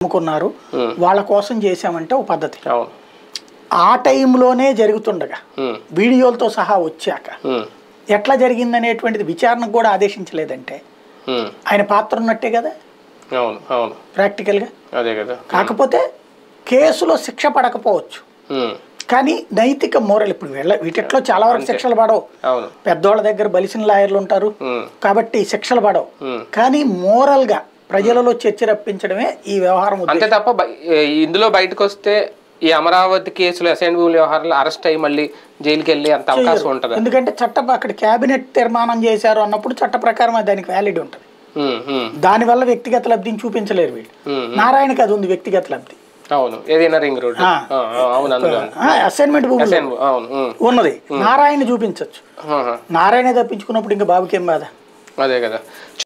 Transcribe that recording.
అనుకున్నారు వాళ్ళ కోసం చేశామంటే ఒక పద్ధతి అవును ఆ టైంలోనే జరుగుతుండగా ఉమ్, వీడియోలతో సహా వచ్చాక ఉమ్, ఎట్లా జరిగిందనేటువంటిది విచారణకు కూడా ఆదేశించలేదంటే ఉమ్, ఆయన పాత్ర ఉన్నట్టే కదా అవును అవును ప్రాక్టికల్గా అదే కదా కాకపోతే కేసులో శిక్ష పడకపోవచ్చు ఉమ్, కానీ కానీ నైతిక మోరల్ ఇప్పుడు వీళ్ళ వీటిట్లో చాలా వరకు శిక్షలు పడవు అవును పెద్దోళ్ళ దగ్గర బలిసిన లాయర్లు ఉంటారు ఉమ్, కాబట్టి శిక్షలు పడవు ఉమ్. కానీ మోరల్ గా ప్రజలలో చర్చ రప్పించడమే ఈ వ్యవహారం ఉద్దేశం. అంతే తప్ప బయ- ఏ- ఇందులో బయటకు వస్తే ఈ అమరావతి కేసులో అసైన్ భూముల వ్యవహారంలో అరెస్ట్ అయ్యి మళ్ళీ జైలుకి వెళ్ళి అంత అవకాశం ఉంటుందా ఎందుకంటే చట్ట అక్కడ కేబినెట్ తీర్మానం చేశారు అన్నప్పుడు చట్ట ప్రకారం అది దానికి వ్యాలిడ్ ఉంటుంది ఉమ్, ఉమ్, దానివల్ల వ్యక్తిగత లబ్ధిని చూపించలేరు వీళ్ళు ఉమ్, నారాయణకి అది ఉంది వ్యక్తిగత లబ్ధి అవును ఏదైనా రింగ్ రోడ్ ఆ. అవును అందులో అసైన్మెంట్ భూములు అసైన్ భూ- అవును ఉమ్, ఉన్నది నారాయణ చూపించవచ్చు ఆహా. నారాయణ తప్పించుకున్నప్పుడు ఇంకా బాబుకి ఏం బాధ అదే కదా